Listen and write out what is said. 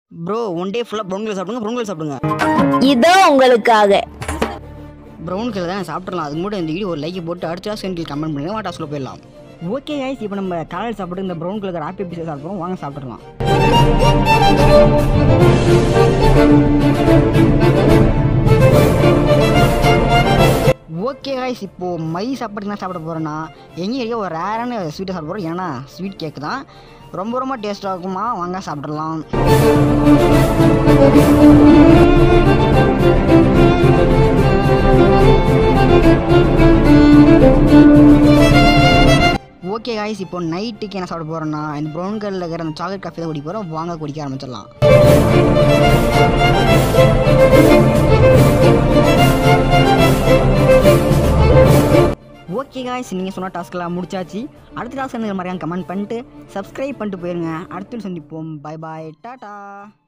bro one day ஃபுல்லாக brown colour சாப்பிடுங்க brown colour சாப்பிடுங்க இதோ உங்களுக்காக ப்ரௌன் கலர் தான் சாப்பிட்றலாம் அதுக்கு மட்டும் இந்த வீடியோ ஒரு லைக் போட்டு அடுத்த சென்டில் கமெண்ட் பண்ணுங்க வாட்டா சொல்ல போயிடலாம் ஓகே கைஸ் இப்போ நம்ம காலையில் சாப்பிட்டு இந்த ப்ரௌன் கலர் ஆப்பி பீஸை சாப்பிட்றோம் வாங்க சாப்பிட்றலாம் ஓகே கைஸ் இப்போது மை சாப்பாடு என்ன சாப்பிட போகிறேன்னா எங்கேயும் இருக்க ஒரு ரேரான ஸ்வீட்டை சாப்பிட போகிறோம் ஏன்னா ஸ்வீட் கேக் தான் ரொம்ப ரொம்ப டேஸ்ட்டாக இருக்குமா வாங்க சாப்பிட்றலாம் ஓகே காய்ஸ் இப்போ நைட்டுக்கு என்ன சாப்பிட போகிறோன்னா இந்த ப்ரௌன் கலரில் இருக்கிற அந்த சாக்லேட் காஃபி தான் குடிக்க போகிறோம் வாங்க குடிக்க ஆரம்பிச்சிடலாம் ஓகே காய்ஸ் நீங்கள் சொன்ன டாஸ்க்கெல்லாம் முடிச்சாச்சு அடுத்த டாஸ்க் என்ன மாதிரியான கமெண்ட் பண்ணிட்டு சப்ஸ்கிரைப் பண்ணிட்டு போயிருங்க அடுத்து சந்திப்போம் பை பாய் டாடா